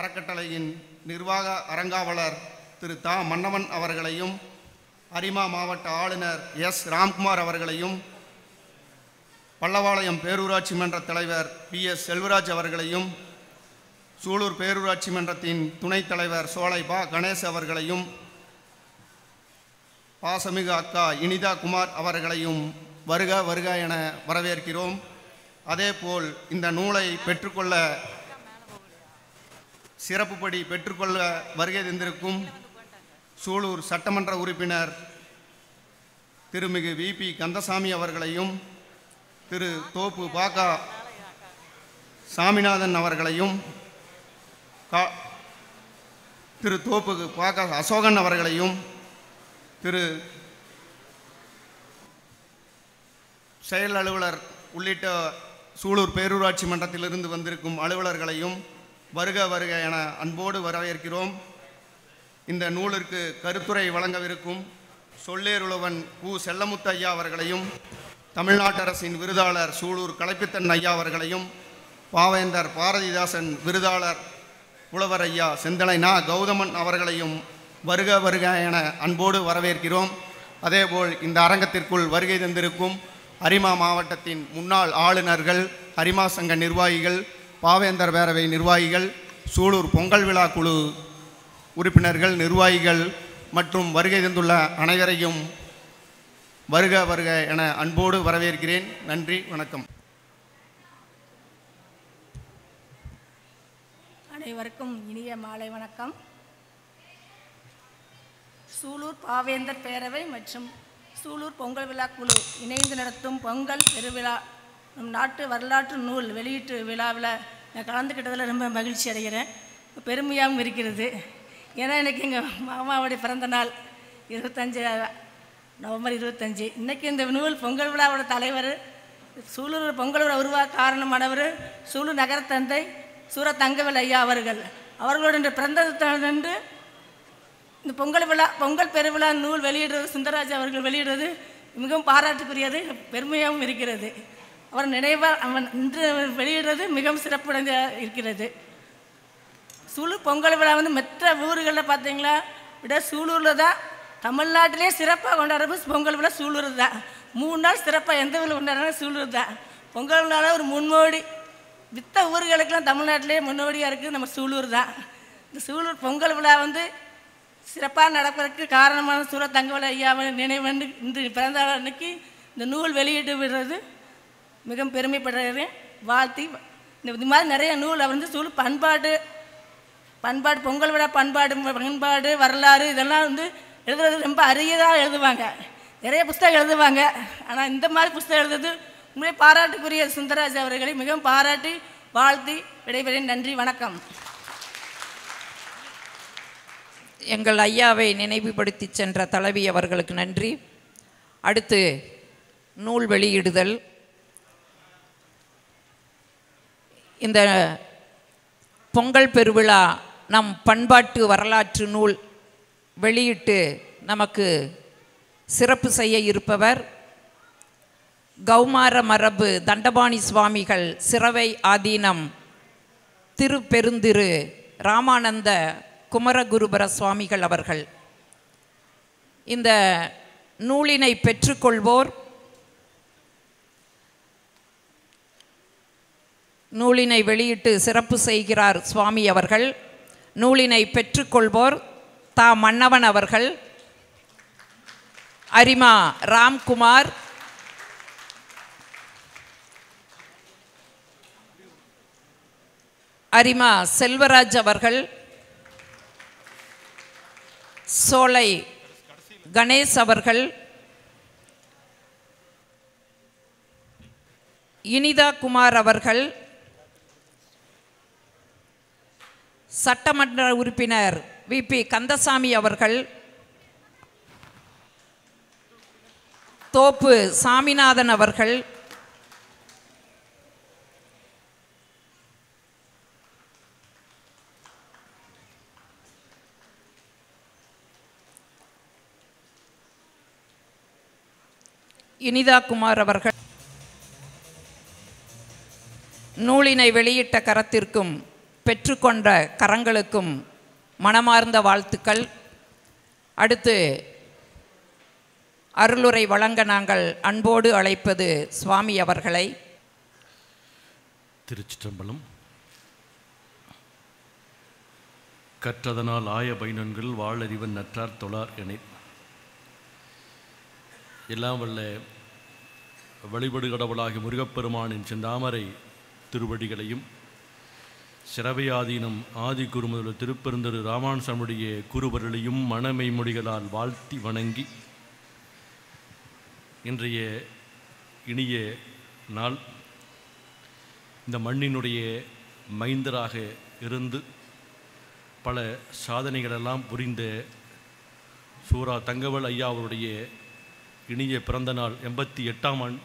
அறக்கட்டளையின் நிர்வாக அரங்காவலர் திரு தா மன்னவன் அவர்களையும் அரிமா மாவட்ட ஆளுநர் எஸ் ராம்குமார் அவர்களையும் பல்லவாளையம் பேரூராட்சி மன்ற தலைவர் பி எஸ் செல்வராஜ் அவர்களையும் சூலூர் பேரூராட்சி மன்றத்தின் துணைத் தலைவர் சோலை பா கணேஷ் அவர்களையும் பாசமிகு அக்கா இனிதா குமார் அவர்களையும் வருக வருக என வரவேற்கிறோம் அதேபோல் இந்த நூலை பெற்றுக்கொள்ள சிறப்புப்படி பெற்றுக்கொள்ள வருகை தந்திருக்கும் சூலூர் சட்டமன்ற உறுப்பினர் திருமிகு விபி கந்தசாமி அவர்களையும் திரு தோப்பு பாக்கா சாமிநாதன் அவர்களையும் கா திரு தோப்பு பாக்கா அசோகன் அவர்களையும் திரு செயல் அலுவலர் உள்ளிட்ட சூலூர் பேரூராட்சி மன்றத்திலிருந்து வந்திருக்கும் அலுவலர்களையும் வருக வருக என அன்போடு வரவேற்கிறோம் இந்த நூலிற்கு கருத்துரை வழங்கவிருக்கும் சொல்லேருளவன் கு செல்லமுத்து ஐயா அவர்களையும் தமிழ்நாட்டு அரசின் விருதாளர் சூலூர் கலைப்பித்தன் ஐயா அவர்களையும் பாவேந்தர் பாரதிதாசன் விருதாளர் புலவர் ஐயா செந்தலை நா கௌதமன் அவர்களையும் வருக வருக என அன்போடு வரவேற்கிறோம் அதேபோல் இந்த அரங்கத்திற்குள் வருகை தந்திருக்கும் அரிமா மாவட்டத்தின் முன்னாள் ஆளுநர்கள் அரிமா சங்க நிர்வாகிகள் பாவேந்தர் பேரவை நிர்வாகிகள் சூலூர் பொங்கல் விழா குழு உறுப்பினர்கள் நிர்வாகிகள் மற்றும் வருகை தந்துள்ள அனைவரையும் வருக வருக என அன்போடு வரவேற்கிறேன் நன்றி வணக்கம் அனைவருக்கும் இனிய மாலை வணக்கம் சூலூர் பாவேந்தர் பேரவை மற்றும் சூலூர் பொங்கல் விழா குழு இணைந்து நடத்தும் பொங்கல் பெருவிழா நம் நாட்டு வரலாற்று நூல் வெளியீட்டு விழாவில் நான் கலந்துக்கிட்டதில் ரொம்ப மகிழ்ச்சி அடைகிறேன் பெருமையாகவும் இருக்கிறது ஏன்னா எனக்கு எங்கள் மாமாவுடைய பிறந்த நாள் இருபத்தஞ்சு நவம்பர் இருபத்தஞ்சு இன்றைக்கி இந்த நூல் பொங்கல் விழாவோட தலைவர் சூலூர் பொங்கல் விழா உருவாக்க காரணமானவர் சூலூர் நகரத்தந்தை சூர தங்கவேல் ஐயா அவர்கள் அவர்களோட இந்த பிறந்ததன்று இந்த பொங்கல் விழா பொங்கல் பெருவிழா நூல் வெளியிடுறது சுந்தரராஜ் அவர்கள் வெளியிடுறது மிகவும் பாராட்டுக்குரியது பெருமையாகவும் இருக்கிறது அவர் நினைவாக அவன் இன்று வெளியிடுறது மிகவும் சிறப்புடைந்த இருக்கிறது சூலூர் பொங்கல் விழா வந்து மற்ற ஊர்களில் பார்த்தீங்களா விட சூலூரில் தான் தமிழ்நாட்டிலே சிறப்பாக கொண்டாடுறது பொங்கல் விழா சூலூர் தான் மூணு நாள் சிறப்பாக எந்த விழா கொண்டாடுறாங்க சூலூர் தான் பொங்கல் விழால ஒரு முன்னோடி மித்த ஊர்களுக்கெல்லாம் தமிழ்நாட்டிலே முன்னோடியாக இருக்குது நம்ம சூலூர் தான் இந்த சூலூர் பொங்கல் விழா வந்து சிறப்பாக நடப்பதற்கு காரணமான சூர தங்கவல ஐயாவை நினைவண்டு இன்று பிறந்த நாள் அன்னைக்கு இந்த நூல் வெளியிட்டு விடுறது மிகவும் பெருமைப்படுறேன் வாழ்த்தி இந்த இது மாதிரி நிறைய நூல் வந்து சூழ் பண்பாடு பண்பாடு பொங்கல் விழா பண்பாடு பண்பாடு வரலாறு இதெல்லாம் வந்து எழுதுறது ரொம்ப அரியதாக எழுதுவாங்க நிறைய புஸ்தகம் எழுதுவாங்க ஆனால் இந்த மாதிரி புஸ்தகம் எழுதுறது உண்மையை பாராட்டுக்குரிய சுந்தரராஜ் அவர்களை மிகவும் பாராட்டி வாழ்த்தி விடைபெறேன் நன்றி வணக்கம் எங்கள் ஐயாவை நினைவுபடுத்தி சென்ற தலைவி அவர்களுக்கு நன்றி அடுத்து நூல் வெளியிடுதல் இந்த பொங்கல் பெருவிழா நம் பண்பாட்டு வரலாற்று நூல் வெளியிட்டு நமக்கு சிறப்பு செய்ய இருப்பவர் கௌமார மரபு தண்டபாணி சுவாமிகள் சிறவை ஆதீனம் திருப்பெருந்திரு ராமானந்த குமரகுருபர சுவாமிகள் அவர்கள் இந்த நூலினை பெற்றுக்கொள்வோர் நூலினை வெளியிட்டு சிறப்பு செய்கிறார் சுவாமி அவர்கள் நூலினை பெற்றுக்கொள்வோர் தா மன்னவன் அவர்கள் அரிமா ராம்குமார் அரிமா செல்வராஜ் அவர்கள் சோலை கணேஷ் அவர்கள் இனிதா குமார் அவர்கள் சட்டமன்ற உறுப்பினர் விபி கந்தசாமி அவர்கள் தோப்பு சாமிநாதன் அவர்கள் இனிதா குமார் அவர்கள் நூலினை வெளியிட்ட கரத்திற்கும் பெற்றுக்கொண்ட கரங்களுக்கும் மனமார்ந்த வாழ்த்துக்கள் அடுத்து அருளுரை வழங்க நாங்கள் அன்போடு அழைப்பது சுவாமி அவர்களை திருச்சிற்றம்பலம் கற்றதனால் ஆய பைனன்கள் வாழறிவன் நற்றார் தொழார் என எல்லாம் வல்ல வழிபடு கடவுளாகிய முருகப்பெருமானின் செந்தாமரை திருவடிகளையும் சிறவையாதீனம் ஆதி குருமுதல் திருப்பெருந்தரு ராமானுசமுடைய குருவர்களையும் மனமை மொழிகளால் வாழ்த்தி வணங்கி இன்றைய இனிய நாள் இந்த மண்ணினுடைய மைந்தராக இருந்து பல சாதனைகளெல்லாம் புரிந்த சூரா தங்கவல் ஐயா அவருடைய இனிய பிறந்த நாள் எண்பத்தி எட்டாம் ஆண்டு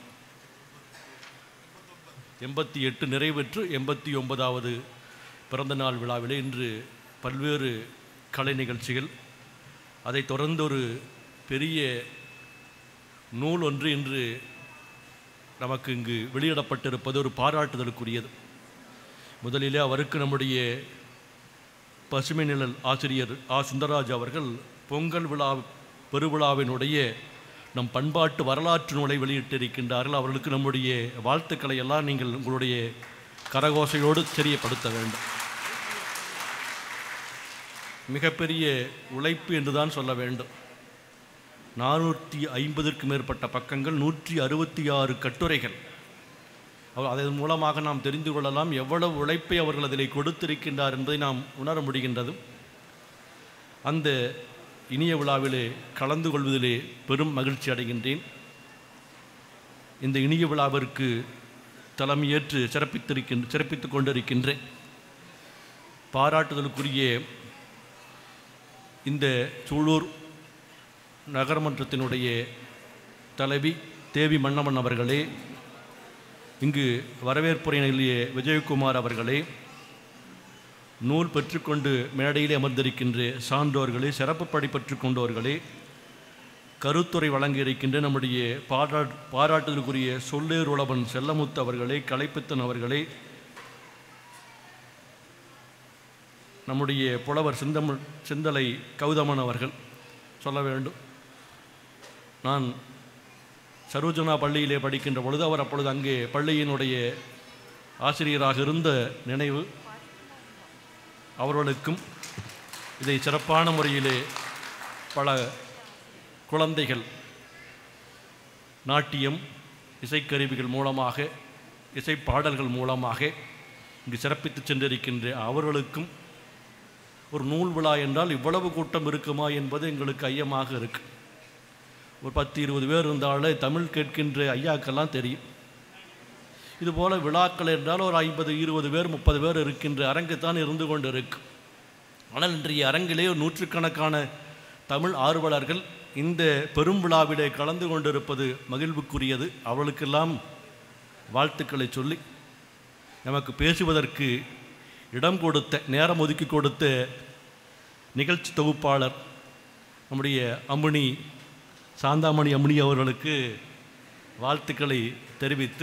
எண்பத்தி எட்டு நிறைவேற்று எண்பத்தி ஒன்பதாவது பிறந்த நாள் விழாவிலே இன்று பல்வேறு கலை நிகழ்ச்சிகள் அதைத் தொடர்ந்து ஒரு பெரிய நூல் ஒன்று இன்று நமக்கு இங்கு வெளியிடப்பட்டிருப்பது ஒரு பாராட்டுதலுக்குரியது முதலிலே அவருக்கு நம்முடைய பசுமை நிழல் ஆசிரியர் ஆ சுந்தரராஜ் அவர்கள் பொங்கல் விழா பெருவிழாவினுடைய நம் பண்பாட்டு வரலாற்று நூலை வெளியிட்டிருக்கின்றார்கள் அவர்களுக்கு நம்முடைய வாழ்த்துக்களை எல்லாம் நீங்கள் உங்களுடைய கரகோசையோடு தெரியப்படுத்த வேண்டும் மிகப்பெரிய உழைப்பு என்றுதான் சொல்ல வேண்டும் நானூற்றி ஐம்பதற்கு மேற்பட்ட பக்கங்கள் நூற்றி அறுபத்தி ஆறு கட்டுரைகள் அவர் அதன் மூலமாக நாம் தெரிந்து கொள்ளலாம் எவ்வளவு உழைப்பை அவர்கள் அதில் கொடுத்திருக்கின்றார் என்பதை நாம் உணர முடிகின்றது அந்த இனிய விழாவிலே கலந்து கொள்வதிலே பெரும் மகிழ்ச்சி அடைகின்றேன் இந்த இனிய விழாவிற்கு தலைமையேற்று சிறப்பித்திருக்கின்ற சிறப்பித்துக் கொண்டிருக்கின்றேன் பாராட்டுதலுக்குரிய இந்த சூலூர் நகரமன்றத்தினுடைய தலைவி தேவி மன்னமன் அவர்களே இங்கு வரவேற்புரையிலேயே விஜயகுமார் அவர்களே நூல் பெற்றுக்கொண்டு மேடையிலே அமர்ந்திருக்கின்ற சான்றோர்களே சிறப்பு படி பெற்றுக்கொண்டவர்களே கருத்துரை வழங்க இருக்கின்ற நம்முடைய பாரா பாராட்டுதலுக்குரிய சொல்லேர் உழவன் செல்லமுத்து அவர்களே கலைப்பித்தன் அவர்களே நம்முடைய புலவர் சிந்தமிழ் சிந்தலை கௌதமன் அவர்கள் சொல்ல வேண்டும் நான் சரோஜனா பள்ளியிலே படிக்கின்ற பொழுது அவர் அப்பொழுது அங்கே பள்ளியினுடைய ஆசிரியராக இருந்த நினைவு அவர்களுக்கும் இதை சிறப்பான முறையிலே பல குழந்தைகள் நாட்டியம் இசைக்கருவிகள் மூலமாக இசைப்பாடல்கள் மூலமாக இங்கு சிறப்பித்து சென்றிருக்கின்ற அவர்களுக்கும் ஒரு நூல் விழா என்றால் இவ்வளவு கூட்டம் இருக்குமா என்பது எங்களுக்கு ஐயமாக இருக்கு ஒரு பத்து இருபது பேர் இருந்தாலே தமிழ் கேட்கின்ற ஐயாக்கெல்லாம் தெரியும் இதுபோல் விழாக்கள் என்றால் ஒரு ஐம்பது இருபது பேர் முப்பது பேர் இருக்கின்ற அரங்குத்தான் இருந்து கொண்டு இருக்கு ஆனால் இன்றைய அரங்கிலே ஒரு நூற்றுக்கணக்கான தமிழ் ஆர்வலர்கள் இந்த பெரும் விழாவிலே கலந்து கொண்டிருப்பது மகிழ்வுக்குரியது அவளுக்கெல்லாம் வாழ்த்துக்களை சொல்லி நமக்கு பேசுவதற்கு இடம் கொடுத்த நேரம் ஒதுக்கி கொடுத்த நிகழ்ச்சி தொகுப்பாளர் நம்முடைய அம்முனி சாந்தாமணி அம்முனி அவர்களுக்கு வாழ்த்துக்களை தெரிவித்து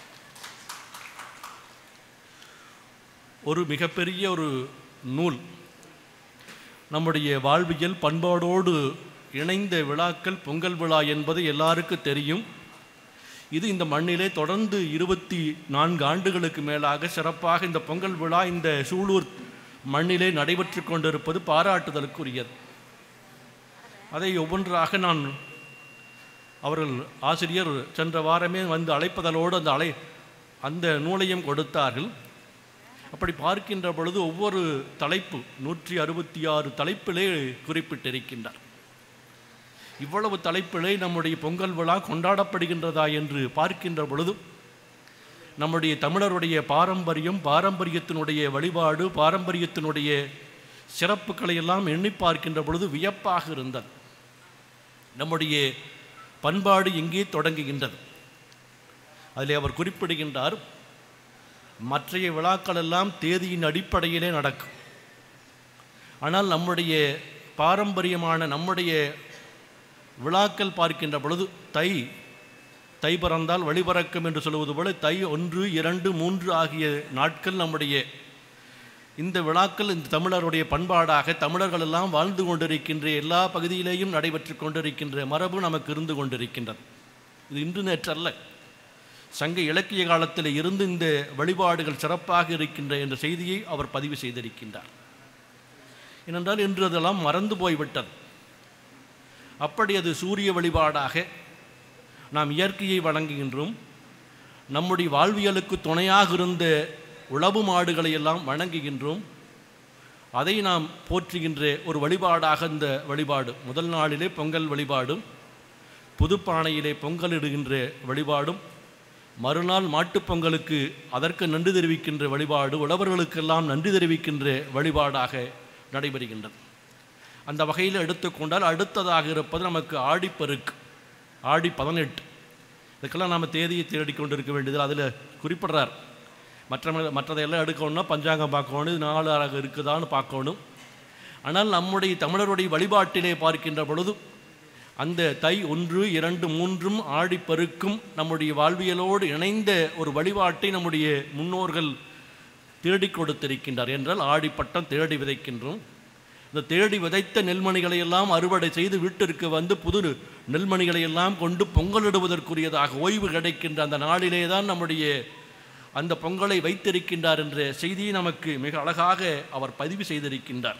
ஒரு மிகப்பெரிய ஒரு நூல் நம்முடைய வாழ்வியல் பண்பாடோடு இணைந்த விழாக்கள் பொங்கல் விழா என்பது எல்லாருக்கும் தெரியும் இது இந்த மண்ணிலே தொடர்ந்து இருபத்தி நான்கு ஆண்டுகளுக்கு மேலாக சிறப்பாக இந்த பொங்கல் விழா இந்த சூலூர் மண்ணிலே நடைபெற்று கொண்டிருப்பது பாராட்டுதலுக்குரியது அதை ஒவ்வொன்றாக நான் அவர்கள் ஆசிரியர் சென்ற வாரமே வந்து அழைப்பதலோடு அந்த அழை அந்த நூலையும் கொடுத்தார்கள் அப்படி பார்க்கின்ற பொழுது ஒவ்வொரு தலைப்பு நூற்றி அறுபத்தி ஆறு தலைப்பிலே குறிப்பிட்டிருக்கின்றார் இவ்வளவு தலைப்பிலே நம்முடைய பொங்கல் விழா கொண்டாடப்படுகின்றதா என்று பார்க்கின்ற பொழுது நம்முடைய தமிழருடைய பாரம்பரியம் பாரம்பரியத்தினுடைய வழிபாடு பாரம்பரியத்தினுடைய சிறப்புகளை எல்லாம் எண்ணி பார்க்கின்ற பொழுது வியப்பாக இருந்தது நம்முடைய பண்பாடு எங்கே தொடங்குகின்றது அதில் அவர் குறிப்பிடுகின்றார் மற்றைய விழாக்கள் எல்லாம் தேதியின் அடிப்படையிலே நடக்கும் ஆனால் நம்முடைய பாரம்பரியமான நம்முடைய விழாக்கள் பார்க்கின்ற பொழுது தை தை பிறந்தால் வழிபறக்கும் என்று சொல்வது போல தை ஒன்று இரண்டு மூன்று ஆகிய நாட்கள் நம்முடைய இந்த விழாக்கள் இந்த தமிழருடைய பண்பாடாக தமிழர்கள் எல்லாம் வாழ்ந்து கொண்டிருக்கின்ற எல்லா பகுதியிலேயும் நடைபெற்று கொண்டிருக்கின்ற மரபு நமக்கு இருந்து கொண்டிருக்கின்றது இது இன்று நேற்றல்ல சங்க இலக்கிய காலத்தில் இருந்து இந்த வழிபாடுகள் சிறப்பாக இருக்கின்ற என்ற செய்தியை அவர் பதிவு செய்திருக்கின்றார் ஏனென்றால் இன்று அதெல்லாம் மறந்து போய்விட்டது அப்படி அது சூரிய வழிபாடாக நாம் இயற்கையை வணங்குகின்றோம் நம்முடைய வாழ்வியலுக்கு துணையாக இருந்த உழவு மாடுகளை எல்லாம் வணங்குகின்றோம் அதை நாம் போற்றுகின்ற ஒரு வழிபாடாக இந்த வழிபாடு முதல் நாளிலே பொங்கல் வழிபாடும் புதுப்பானையிலே பொங்கல் இடுகின்ற வழிபாடும் மறுநாள் மாட்டுப் பொங்கலுக்கு அதற்கு நன்றி தெரிவிக்கின்ற வழிபாடு உழவர்களுக்கெல்லாம் நன்றி தெரிவிக்கின்ற வழிபாடாக நடைபெறுகின்றது அந்த வகையில் எடுத்துக்கொண்டால் அடுத்ததாக இருப்பது நமக்கு ஆடிப்பெருக்கு ஆடி பதினெட்டு இதுக்கெல்லாம் நாம் தேதியை தேடி கொண்டு இருக்க வேண்டியது அதில் குறிப்பிடுறார் மற்ற மற்றதையெல்லாம் எடுக்கணும்னா பஞ்சாங்கம் பார்க்கணும் இது நாளாக இருக்குதான்னு பார்க்கணும் ஆனால் நம்முடைய தமிழருடைய வழிபாட்டிலே பார்க்கின்ற பொழுது அந்த தை ஒன்று இரண்டு மூன்றும் ஆடிப்பெருக்கும் நம்முடைய வாழ்வியலோடு இணைந்த ஒரு வழிபாட்டை நம்முடைய முன்னோர்கள் தேடிக் கொடுத்திருக்கின்றார் என்றால் ஆடிப்பட்டம் தேடி விதைக்கின்றோம் இந்த தேடி விதைத்த நெல்மணிகளை எல்லாம் அறுவடை செய்து வீட்டிற்கு வந்து புது நெல்மணிகளை எல்லாம் கொண்டு பொங்கலிடுவதற்குரியதாக ஓய்வு கிடைக்கின்ற அந்த நாளிலே தான் நம்முடைய அந்த பொங்கலை வைத்திருக்கின்றார் என்ற செய்தியை நமக்கு மிக அழகாக அவர் பதிவு செய்திருக்கின்றார்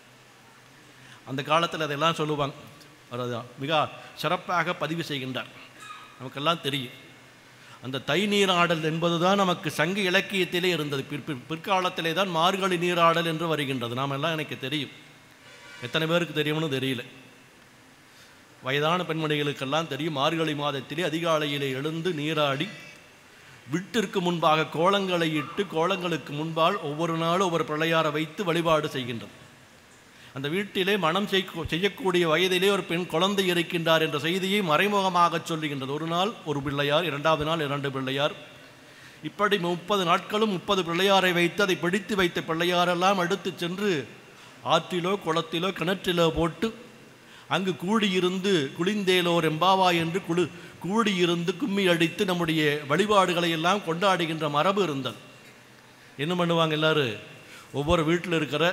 அந்த காலத்தில் அதெல்லாம் சொல்லுவாங்க அவர் அதை மிக சிறப்பாக பதிவு செய்கின்றார் நமக்கெல்லாம் தெரியும் அந்த தை நீராடல் என்பது தான் நமக்கு சங்க இலக்கியத்திலே இருந்தது பிற் பிற்- பிற்காலத்திலே தான் மார்கழி நீராடல் என்று வருகின்றது நாம் எல்லாம் எனக்கு தெரியும் எத்தனை பேருக்கு தெரியும்னு தெரியல வயதான பெண்மணிகளுக்கெல்லாம் தெரியும் மார்கழி மாதத்திலே அதிகாலையிலே எழுந்து நீராடி வீட்டிற்கு முன்பாக கோலங்களை இட்டு கோலங்களுக்கு முன்பால் ஒவ்வொரு நாளும் ஒவ்வொரு பிள்ளையாரை வைத்து வழிபாடு செய்கின்றது அந்த வீட்டிலே மனம் செய்- செய்யக்கூடிய வயதிலே ஒரு பெண் குழந்தை இருக்கின்றார் என்ற செய்தியை மறைமுகமாக சொல்லுகின்றது ஒரு நாள் ஒரு பிள்ளையார் இரண்டாவது நாள் இரண்டு பிள்ளையார் இப்படி முப்பது நாட்களும் முப்பது பிள்ளையாரை வைத்து அதை பிடித்து வைத்த பிள்ளையாரெல்லாம் எடுத்து சென்று ஆற்றிலோ குளத்திலோ கிணற்றிலோ போட்டு அங்கு கூடியிருந்து குளிந்தேலோர் எம்பாவா என்று குழு கூடியிருந்து கும்மி அடித்து நம்முடைய வழிபாடுகளை எல்லாம் கொண்டாடுகின்ற மரபு இருந்தது என்ன பண்ணுவாங்க எல்லாரும் ஒவ்வொரு வீட்டில் இருக்கிற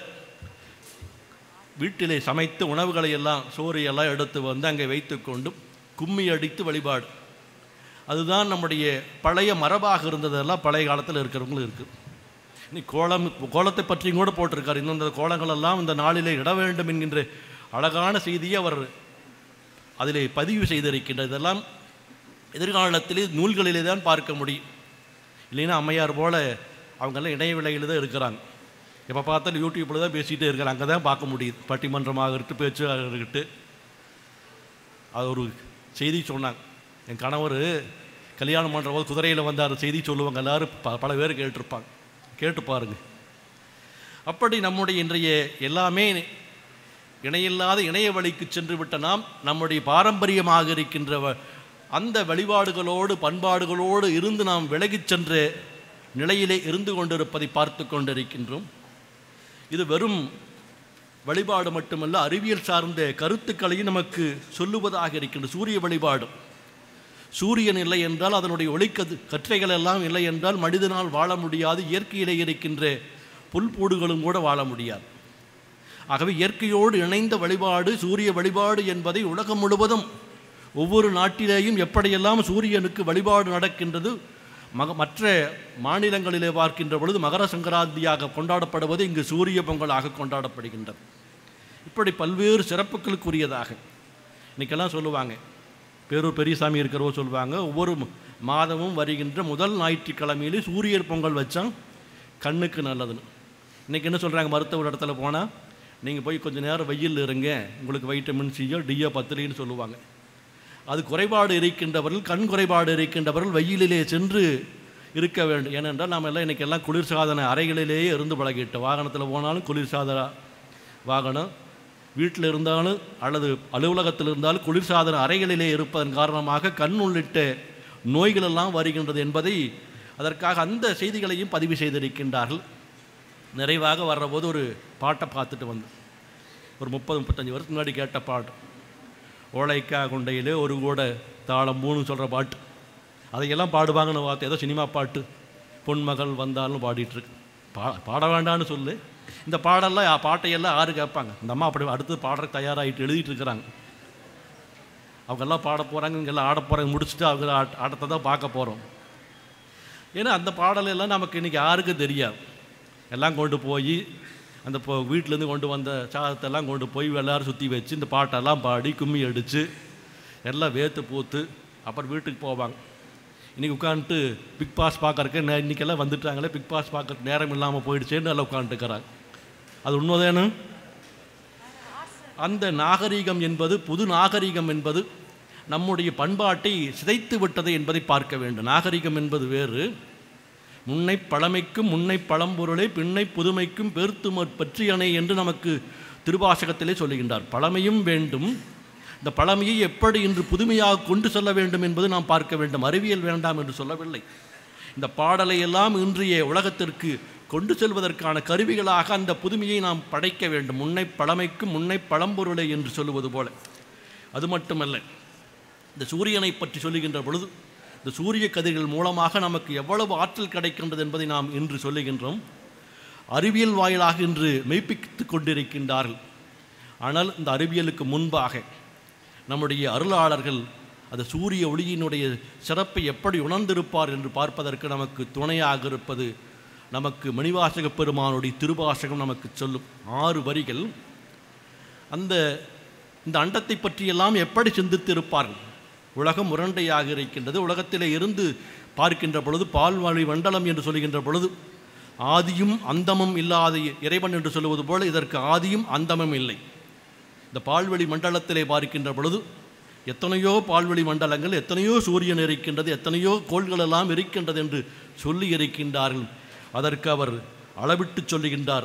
வீட்டிலே சமைத்த உணவுகளை எல்லாம் சோறு எல்லாம் எடுத்து வந்து அங்கே வைத்துக்கொண்டு கும்மி அடித்து வழிபாடு அதுதான் நம்முடைய பழைய மரபாக இருந்ததெல்லாம் பழைய காலத்தில் இருக்கிறவங்களும் இருக்குது நீ கோலம் கோலத்தை பற்றியும் கூட போட்டிருக்கார் இன்னும் இந்த கோலங்கள் எல்லாம் இந்த நாளிலே இட வேண்டும் என்கின்ற அழகான செய்தியை அவர் அதிலே பதிவு செய்திருக்கின்றார் இதெல்லாம் எதிர்காலத்திலே நூல்களிலே தான் பார்க்க முடியும் இல்லைன்னா அம்மையார் போல அவங்கெல்லாம் இணைய விலையில் தான் இருக்கிறாங்க எப்போ பார்த்தாலும் யூடியூப்பில் தான் பேசிகிட்டே இருக்கிறாங்க அங்கே தான் பார்க்க முடியுது பட்டிமன்றமாக இருக்கட்டும் பேச்சாக இருக்கட்டும் அது ஒரு செய்தி சொன்னாங்க என் கணவர் கல்யாணம் பண்ணுற போது குதிரையில் வந்தார் செய்தி சொல்லுவாங்க எல்லாரும் ப பல பேர் கேட்டிருப்பாங்க கேட்டு பாருங்க அப்படி நம்முடைய இன்றைய எல்லாமே இணையில்லாத இணைய வழிக்கு சென்று விட்ட நாம் நம்முடைய பாரம்பரியமாக இருக்கின்ற வ- அந்த வழிபாடுகளோடு பண்பாடுகளோடு இருந்து நாம் விலகிச் சென்ற நிலையிலே இருந்து கொண்டிருப்பதை பார்த்து கொண்டிருக்கின்றோம் இது வெறும் வழிபாடு மட்டுமல்ல அறிவியல் சார்ந்த கருத்துக்களையும் நமக்கு சொல்லுவதாக இருக்கின்ற சூரிய வழிபாடு சூரியன் இல்லை என்றால் அதனுடைய ஒளிக்கது கற்றைகள் எல்லாம் இல்லை என்றால் மனிதனால் வாழ முடியாது இயற்கையிலே இருக்கின்ற புல்பூடுகளும் கூட வாழ முடியாது ஆகவே இயற்கையோடு இணைந்த வழிபாடு சூரிய வழிபாடு என்பதை உலகம் முழுவதும் ஒவ்வொரு நாட்டிலேயும் எப்படியெல்லாம் சூரியனுக்கு வழிபாடு நடக்கின்றது மக மற்ற மாநிலங்களிலே பார்க்கின்ற பொழுது மகர சங்கராந்தியாக கொண்டாடப்படுவது இங்கு சூரிய பொங்கலாக கொண்டாடப்படுகின்றது இப்படி பல்வேறு சிறப்புகளுக்குரியதாக இன்னைக்கெல்லாம் சொல்லுவாங்க பேரூர் பெரியசாமி இருக்கிறவோ சொல்லுவாங்க ஒவ்வொரு ம- மாதமும் வருகின்ற முதல் ஞாயிற்றுக்கிழமையிலே சூரியர் பொங்கல் வச்சா கண்ணுக்கு நல்லதுன்னு இன்றைக்கி என்ன சொல்கிறாங்க மருத்துவ இடத்துல போனால் நீங்கள் போய் கொஞ்சம் நேரம் வெயில் இருங்க உங்களுக்கு வைட்டமின் சியோ டியோ பத்திரின்னு சொல்லுவாங்க அது குறைபாடு இருக்கின்றவர்கள் கண் குறைபாடு இருக்கின்றவர்கள் வெயிலிலே சென்று இருக்க வேண்டும் ஏனென்றால் நாம் எல்லாம் இன்றைக்கி எல்லாம் குளிர்சாதன அறைகளிலேயே இருந்து பழகிட்டோம் வாகனத்தில் போனாலும் குளிர்சாதன வாகனம் வீட்டில் இருந்தாலும் அல்லது அலுவலகத்தில் இருந்தாலும் குளிர்சாதன அறைகளிலே இருப்பதன் காரணமாக கண் உள்ளிட்ட நோய்கள் எல்லாம் வருகின்றது என்பதை அதற்காக அந்த செய்திகளையும் பதிவு செய்திருக்கின்றார்கள் நிறைவாக வர்றபோது ஒரு பாட்டை பார்த்துட்டு வந்தேன் ஒரு முப்பது முப்பத்தஞ்சு வருஷத்துக்கு முன்னாடி கேட்ட பாட்டு ஓலைக்கா கொண்டையிலே ஒரு கூட தாளம் மூணு சொல்கிற பாட்டு அதையெல்லாம் பாடுவாங்கன்னு பார்த்து ஏதோ சினிமா பாட்டு பொன்மகள் வந்தாலும் பாடிட்டுருக்கு பா பாட வேண்டான்னு சொல்லு இந்த பாடெல்லாம் யா- பாட்டையெல்லாம் யாரு கேட்பாங்க இந்த அம்மா அப்படி அடுத்து பாடுறதுக்கு தயாராகிட்டு எழுதிட்டு இருக்கிறாங்க அவங்கெல்லாம் பாட போகிறாங்க இங்கெல்லாம் ஆட போகிறாங்க முடிச்சுட்டு அவங்க ஆட்- ஆட்டத்தை தான் பார்க்க போகிறோம் ஏன்னா அந்த பாடலெல்லாம் நமக்கு இன்றைக்கி யாருக்கும் தெரியாது எல்லாம் கொண்டு போய் அந்த இப்போ வீட்டிலேருந்து கொண்டு வந்த சாதத்தெல்லாம் கொண்டு போய் எல்லாரும் சுற்றி வச்சு இந்த பாட்டெல்லாம் பாடி கும்மி அடித்து எல்லாம் வேத்து பூத்து அப்புறம் வீட்டுக்கு போவாங்க இன்றைக்கி உட்காந்துட்டு பிக் பாஸ் பார்க்கறக்கு நே இன்றைக்கெல்லாம் வந்துட்டாங்களே பிக் பாஸ் பார்க்கறதுக்கு நேரம் இல்லாமல் போயிடுச்சேன்னு எல்லாம் உட்காந்துட்டுக்கிறாங்க அது உண்மைதானு அந்த நாகரீகம் என்பது புது நாகரீகம் என்பது நம்முடைய பண்பாட்டை சிதைத்து விட்டது என்பதை பார்க்க வேண்டும் நாகரிகம் என்பது வேறு முன்னை பழமைக்கும் முன்னை பழம்பொருளை பின்னை புதுமைக்கும் பெருத்துமற் பற்றியணை என்று நமக்கு திருவாசகத்திலே சொல்லுகின்றார் பழமையும் வேண்டும் இந்த பழமையை எப்படி இன்று புதுமையாக கொண்டு செல்ல வேண்டும் என்பது நாம் பார்க்க வேண்டும் அறிவியல் வேண்டாம் என்று சொல்லவில்லை இந்த பாடலை எல்லாம் இன்றைய உலகத்திற்கு கொண்டு செல்வதற்கான கருவிகளாக அந்த புதுமையை நாம் படைக்க வேண்டும் முன்னை பழமைக்கும் முன்னை பழம்பொருளை என்று சொல்லுவது போல அது மட்டுமல்ல இந்த சூரியனை பற்றி சொல்லுகின்ற பொழுது இந்த சூரிய கதிர்கள் மூலமாக நமக்கு எவ்வளவு ஆற்றல் கிடைக்கின்றது என்பதை நாம் இன்று சொல்லுகின்றோம் அறிவியல் வாயிலாக இன்று மெய்ப்பித்து கொண்டிருக்கின்றார்கள் ஆனால் இந்த அறிவியலுக்கு முன்பாக நம்முடைய அருளாளர்கள் அந்த சூரிய ஒளியினுடைய சிறப்பை எப்படி உணர்ந்திருப்பார் என்று பார்ப்பதற்கு நமக்கு துணையாக இருப்பது நமக்கு மணிவாசக பெருமானுடைய திருவாசகம் நமக்கு சொல்லும் ஆறு வரிகள் அந்த இந்த அண்டத்தை பற்றியெல்லாம் எப்படி சிந்தித்திருப்பார்கள் உலகம் உரண்டையாக இருக்கின்றது உலகத்திலே இருந்து பார்க்கின்ற பொழுது பால்வாழி மண்டலம் என்று சொல்கின்ற பொழுது ஆதியும் அந்தமும் இல்லாத இறைவன் என்று சொல்லுவது போல இதற்கு ஆதியும் அந்தமும் இல்லை இந்த பால்வெளி மண்டலத்திலே பார்க்கின்ற பொழுது எத்தனையோ பால்வெளி மண்டலங்கள் எத்தனையோ சூரியன் இருக்கின்றது எத்தனையோ கோள்கள் எல்லாம் இருக்கின்றது என்று சொல்லி இருக்கின்றார்கள் அதற்கு அவர் அளவிட்டு சொல்லுகின்றார்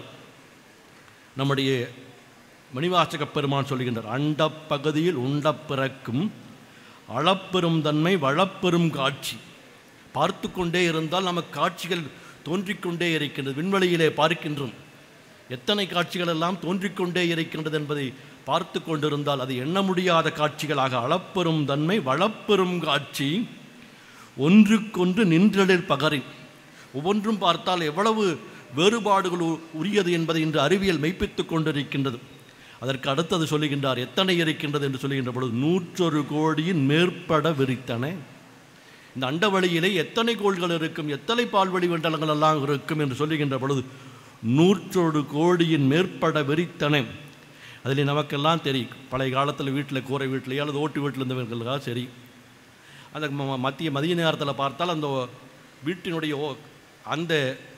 நம்முடைய மணிவாசகப் பெருமான் சொல்லுகின்றார் அண்டப் பகுதியில் உண்ட பிறக்கும் அளப்பெரும் தன்மை வளப்பெரும் காட்சி பார்த்து கொண்டே இருந்தால் நமக்கு காட்சிகள் தோன்றிக்கொண்டே இருக்கின்றது விண்வெளியிலே பார்க்கின்றோம் எத்தனை காட்சிகள் எல்லாம் தோன்றிக்கொண்டே இருக்கின்றது என்பதை பார்த்து கொண்டிருந்தால் அது எண்ண முடியாத காட்சிகளாக அளப்பெரும் தன்மை வளப்பெரும் காட்சி ஒன்றுக்கொன்று நின்றலில் பகரின் ஒவ்வொன்றும் பார்த்தால் எவ்வளவு வேறுபாடுகள் உ- உரியது என்பதை இன்று அறிவியல் மெய்ப்பித்துக் கொண்டிருக்கின்றது அதற்கு அடுத்தது சொல்லுகின்றார் எத்தனை இருக்கின்றது என்று சொல்லுகின்ற பொழுது நூற்றொரு கோடியின் மேற்பட விரித்தன இந்த அண்டவெளியிலே எத்தனை கோள்கள் இருக்கும் எத்தனை பால்வெளி மண்டலங்கள் எல்லாம் இருக்கும் என்று சொல்லுகின்ற பொழுது நூற்றொரு கோடியின் மேற்பட விரித்தன அதில் நமக்கெல்லாம் தெரியும் பழைய காலத்தில் வீட்டில் கூரை வீட்டிலேயோ அல்லது ஓட்டு வீட்டில் இருந்தவர்களுக்காக சரி அந்த ம- மத்திய மதிய நேரத்தில் பார்த்தால் அந்த வீட்டினுடைய ஓ- அந்த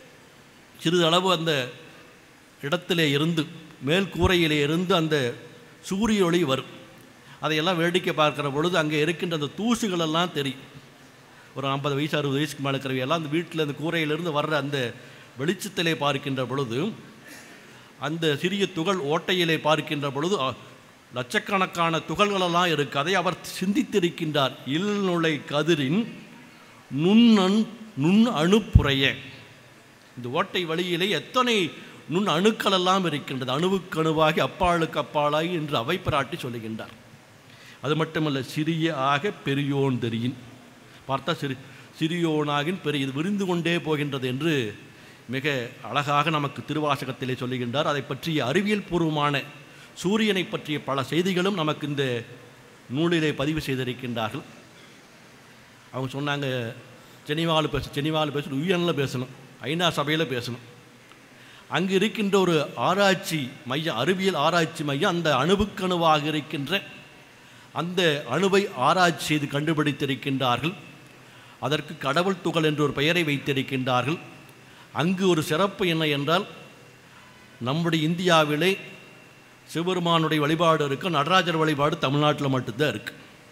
சிறிதளவு அந்த இடத்திலே இருந்து மேல் கூரையிலே இருந்து அந்த சூரிய ஒளி வரும் அதையெல்லாம் வேடிக்கை பார்க்கிற பொழுது அங்கே இருக்கின்ற அந்த தூசுகள் எல்லாம் தெரியும் ஒரு ஐம்பது வயசு அறுபது வயசுக்கு மேலே இருக்கிறவையெல்லாம் அந்த வீட்டில் அந்த கூரையிலிருந்து வர்ற அந்த வெளிச்சத்திலே பார்க்கின்ற பொழுது அந்த சிறிய துகள் ஓட்டையிலே பார்க்கின்ற பொழுது அ, லட்சக்கணக்கான துகள்களெல்லாம் இருக்கு அதை அவர் சிந்தித்திருக்கின்றார் இல்நுழை கதிரின் நுண்ணண் நுண் அணுப்புறைய இந்த ஓட்டை வழியிலே எத்தனை நுண் அணுக்கள் எல்லாம் இருக்கின்றது அணுவுக்கு அணுவாகி அப்பாளுக்கு அப்பாலாகி என்று அவை பிராட்டி சொல்லுகின்றார் அது மட்டுமல்ல சிறிய ஆக பெரியோன் தெரியின் பார்த்தா சிறு சிறியோனாகின் பெரிய இது விரிந்து கொண்டே போகின்றது என்று மிக அழகாக நமக்கு திருவாசகத்திலே சொல்லுகின்றார் அதை பற்றிய அறிவியல் பூர்வமான சூரியனை பற்றிய பல செய்திகளும் நமக்கு இந்த நூலிலே பதிவு செய்திருக்கின்றார்கள் அவங்க சொன்னாங்க ஜெனிவாவில் பேச ஜெனிவாவில் பேசணும் யூஎனில் பேசணும் ஐநா சபையில் பேசணும் அங்கு இருக்கின்ற ஒரு ஆராய்ச்சி மையம் அறிவியல் ஆராய்ச்சி மையம் அந்த அணுவுக்கணுவாக இருக்கின்ற அந்த அணுவை ஆராய்ச்சி செய்து கண்டுபிடித்திருக்கின்றார்கள் அதற்கு கடவுள் துகள் என்ற ஒரு பெயரை வைத்திருக்கின்றார்கள் அங்கு ஒரு சிறப்பு என்ன என்றால் நம்முடைய இந்தியாவிலே சிவபெருமானுடைய வழிபாடு இருக்கு நடராஜர் வழிபாடு தமிழ்நாட்டில் மட்டும்தான் இருக்கு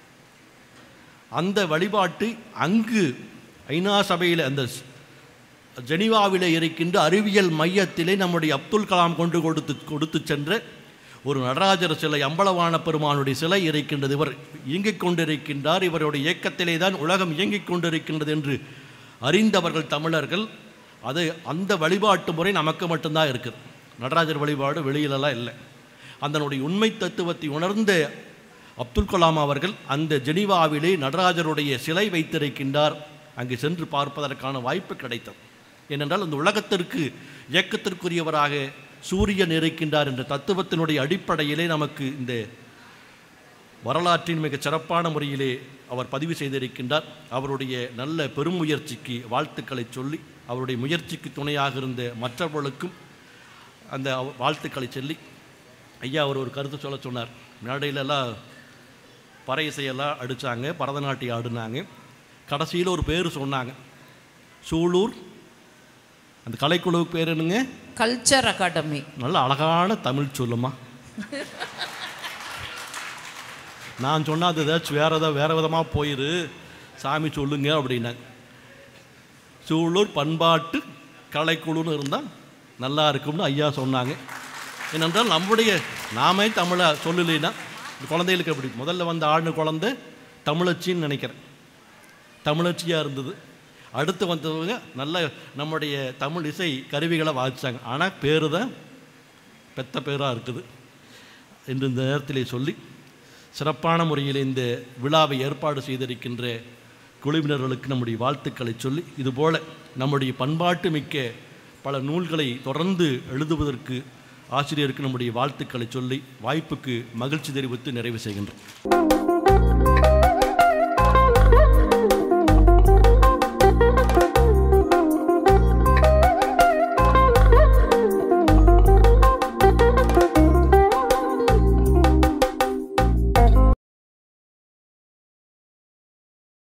அந்த வழிபாட்டு அங்கு ஐநா சபையில் அந்த ஸ்- ஜெனீவாவிலே இருக்கின்ற அறிவியல் மையத்திலே நம்முடைய அப்துல் கலாம் கொண்டு கொடுத்து கொடுத்து சென்ற ஒரு நடராஜர் சிலை அம்பலவான பெருமானுடைய சிலை இருக்கின்றது இவர் இயங்கிக் கொண்டிருக்கின்றார் இவருடைய இயக்கத்திலே தான் உலகம் இயங்கிக் கொண்டிருக்கின்றது என்று அறிந்தவர்கள் தமிழர்கள் அது அந்த வழிபாட்டு முறை நமக்கு மட்டும்தான் இருக்குது நடராஜர் வழிபாடு வெளியிலலாம் இல்லை அதனுடைய உண்மை தத்துவத்தை உணர்ந்த அப்துல் கலாம் அவர்கள் அந்த ஜெனீவாவிலே நடராஜருடைய சிலை வைத்திருக்கின்றார் அங்கு சென்று பார்ப்பதற்கான வாய்ப்பு கிடைத்தது ஏனென்றால் அந்த உலகத்திற்கு இயக்கத்திற்குரியவராக சூரியன் இருக்கின்றார் என்ற தத்துவத்தினுடைய அடிப்படையிலே நமக்கு இந்த வரலாற்றின் மிகச் சிறப்பான முறையிலே அவர் பதிவு செய்திருக்கின்றார் அவருடைய நல்ல பெருமுயற்சிக்கு வாழ்த்துக்களை சொல்லி அவருடைய முயற்சிக்கு துணையாக இருந்த மற்றவர்களுக்கும் அந்த அவ- வாழ்த்துக்களை சொல்லி ஐயா அவர் ஒரு கருத்து சொல்ல சொன்னார் மேடையிலெல்லாம் பறை இசையெல்லாம் அடித்தாங்க பரதநாட்டியம் ஆடினாங்க கடைசியில் ஒரு பேர் சொன்னாங்க சூலூர் அந்த கலைக்குழுவுக்கு பேர் என்னங்க கல்ச்சர் அகாடமி நல்ல அழகான தமிழ் சொல்லுமா நான் சொன்னா அது ஏதாச்சும் வேற ஏதாவது வேற விதமாக போயிரு சாமி சொல்லுங்க அப்படின்னாங்க சூழூர் பண்பாட்டு கலைக்குழுன்னு இருந்தால் நல்லா இருக்கும்னு ஐயா சொன்னாங்க ஏனென்றால் நம்முடைய நாமே தமிழை சொல்லலைன்னா இந்த குழந்தைகளுக்கு எப்படி முதல்ல வந்து ஆடின குழந்தை தமிழச்சின்னு நினைக்கிறேன் தமிழச்சியாக இருந்தது அடுத்து வந்தவங்க நல்ல நம்முடைய தமிழ் இசை கருவிகளை வாசித்தாங்க ஆனால் பேர் தான் பெத்த பேராக இருக்குது என்று இந்த நேரத்திலே சொல்லி சிறப்பான முறையில் இந்த விழாவை ஏற்பாடு செய்திருக்கின்ற குழுவினர்களுக்கு நம்முடைய வாழ்த்துக்களை சொல்லி இதுபோல நம்முடைய பண்பாட்டு மிக்க பல நூல்களை தொடர்ந்து எழுதுவதற்கு ஆசிரியருக்கு நம்முடைய வாழ்த்துக்களை சொல்லி வாய்ப்புக்கு மகிழ்ச்சி தெரிவித்து நிறைவு செய்கின்றோம்